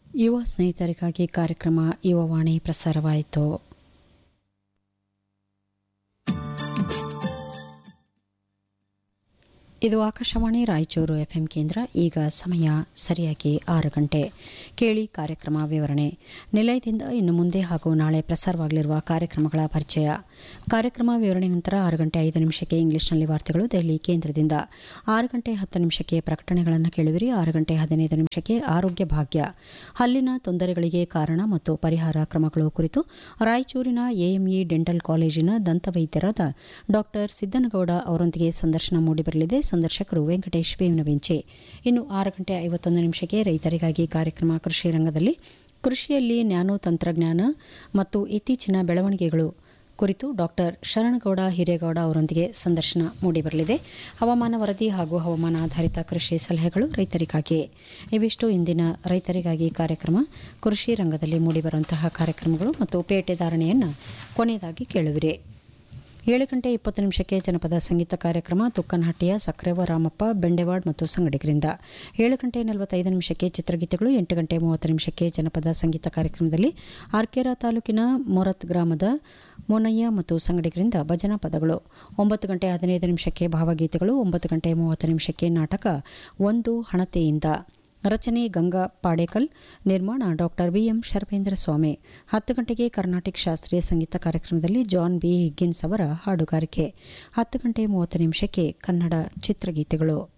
ಯುವ ಸ್ನೇಹಿತರಿಗಾಗಿ ಕಾರ್ಯಕ್ರಮ ಯುವವಾಣಿ ಪ್ರಸಾರವಾಯಿತು ಇದು ಆಕಾಶವಾಣಿ ರಾಯಚೂರು ಎಫ್ಎಂ ಕೇಂದ್ರ ಈಗ ಸಮಯ ಸರಿಯಾಗಿ ಆರು ಗಂಟೆ ಕೇಳಿ ಕಾರ್ಯಕ್ರಮ ವಿವರಣೆ ನಿಲಯದಿಂದ ಇನ್ನು ಮುಂದೆ ಹಾಗೂ ನಾಳೆ ಪ್ರಸಾರವಾಗಲಿರುವ ಕಾರ್ಯಕ್ರಮಗಳ ಪರಿಚಯ ಕಾರ್ಯಕ್ರಮ ವಿವರಣೆ ನಂತರ ಆರು ಗಂಟೆ ಐದು ನಿಮಿಷಕ್ಕೆ ಇಂಗ್ಲಿಷ್ನಲ್ಲಿ ವಾರ್ತೆಗಳು ದೆಹಲಿ ಕೇಂದ್ರದಿಂದ ಆರು ಗಂಟೆ ಹತ್ತು ನಿಮಿಷಕ್ಕೆ ಪ್ರಕಟಣೆಗಳನ್ನು ಕೇಳುವಿರಿ ಆರು ಗಂಟೆ ಹದಿನೈದು ನಿಮಿಷಕ್ಕೆ ಆರೋಗ್ಯ ಭಾಗ್ಯ ಹಲ್ಲಿನ ತೊಂದರೆಗಳಿಗೆ ಕಾರಣ ಮತ್ತು ಪರಿಹಾರ ಕ್ರಮಗಳು ಕುರಿತು ರಾಯಚೂರಿನ ಎಎಂಇ ಡೆಂಟಲ್ ಕಾಲೇಜಿನ ದಂತವೈದ್ಯರಾದ ಡಾ ಸಿದ್ದನಗೌಡ ಅವರೊಂದಿಗೆ ಸಂದರ್ಶನ ಮೂಡಿಬರಲಿದೆ ಸಂದರ್ಶಕರು ವೆಂಕಟೇಶ್ ಬೇವಿನವೆಂಚೆ ಇನ್ನು ಆರು ಗಂಟೆ ಐವತ್ತೊಂದು ನಿಮಿಷಕ್ಕೆ ರೈತರಿಗಾಗಿ ಕಾರ್ಯಕ್ರಮ ಕೃಷಿ ರಂಗದಲ್ಲಿ ಕೃಷಿಯಲ್ಲಿ ನ್ಯಾನೋ ತಂತ್ರಜ್ಞಾನ ಮತ್ತು ಇತ್ತೀಚಿನ ಬೆಳವಣಿಗೆಗಳು ಕುರಿತು ಡಾಕ್ಟರ್ ಶರಣಗೌಡ ಹಿರೇಗೌಡ ಅವರೊಂದಿಗೆ ಸಂದರ್ಶನ ಮೂಡಿಬರಲಿದೆ ಹವಾಮಾನ ವರದಿ ಹಾಗೂ ಹವಾಮಾನ ಆಧಾರಿತ ಕೃಷಿ ಸಲಹೆಗಳು ರೈತರಿಗಾಗಿ ಇವಿಷ್ಟು ಇಂದಿನ ರೈತರಿಗಾಗಿ ಕಾರ್ಯಕ್ರಮ ಕೃಷಿ ರಂಗದಲ್ಲಿ ಮೂಡಿಬರುವಂತಹ ಕಾರ್ಯಕ್ರಮಗಳು ಮತ್ತು ಪೇಟೆ ಧಾರಣೆಯನ್ನು ಕೊನೆಯದಾಗಿ ಕೇಳುವಿರಿ ಏಳು ಗಂಟೆ ಇಪ್ಪತ್ತು ನಿಮಿಷಕ್ಕೆ ಜನಪದ ಸಂಗೀತ ಕಾರ್ಯಕ್ರಮ ತುಕ್ಕನಹಟ್ಟಿಯ ಸಕ್ರೆವ ರಾಮಪ್ಪ ಬೆಂಡೆವಾಡ್ ಮತ್ತು ಸಂಗಡಿಗರಿಂದ ಏಳು ಗಂಟೆ ನಲವತ್ತೈದು ನಿಮಿಷಕ್ಕೆ ಚಿತ್ರಗೀತೆಗಳು ಎಂಟು ಗಂಟೆ ಮೂವತ್ತು ನಿಮಿಷಕ್ಕೆ ಜನಪದ ಸಂಗೀತ ಕಾರ್ಯಕ್ರಮದಲ್ಲಿ ಆರ್ಕೆರಾ ತಾಲೂಕಿನ ಮೊರತ್ ಗ್ರಾಮದ ಮೋನಯ್ಯ ಮತ್ತು ಸಂಗಡಿಗರಿಂದ ಭಜನಾ ಪದಗಳು ಒಂಬತ್ತು ಗಂಟೆ ಹದಿನೈದು ನಿಮಿಷಕ್ಕೆ ಭಾವಗೀತೆಗಳು ಒಂಬತ್ತು ಗಂಟೆ ಮೂವತ್ತು ನಿಮಿಷಕ್ಕೆ ನಾಟಕ ಒಂದು ಹಣತೆಯಿಂದ ರಚನೆ ಗಂಗಾ ಪಾಡೇಕಲ್ ನಿರ್ಮಾಣ ಡಾಕ್ಟರ್ ಬಿಎಂ ಶರ್ವೇಂದ್ರ ಸ್ವಾಮಿ ಹತ್ತು ಗಂಟೆಗೆ ಕರ್ನಾಟಕ ಶಾಸ್ತ್ರೀಯ ಸಂಗೀತ ಕಾರ್ಯಕ್ರಮದಲ್ಲಿ ಜಾನ್ ಬಿ ಹಿಗ್ಗಿನ್ಸ್ ಅವರ ಹಾಡುಗಾರಿಕೆ ಹತ್ತು ಗಂಟೆ ಮೂವತ್ತು ನಿಮಿಷಕ್ಕೆ ಕನ್ನಡ ಚಿತ್ರಗೀತೆಗಳು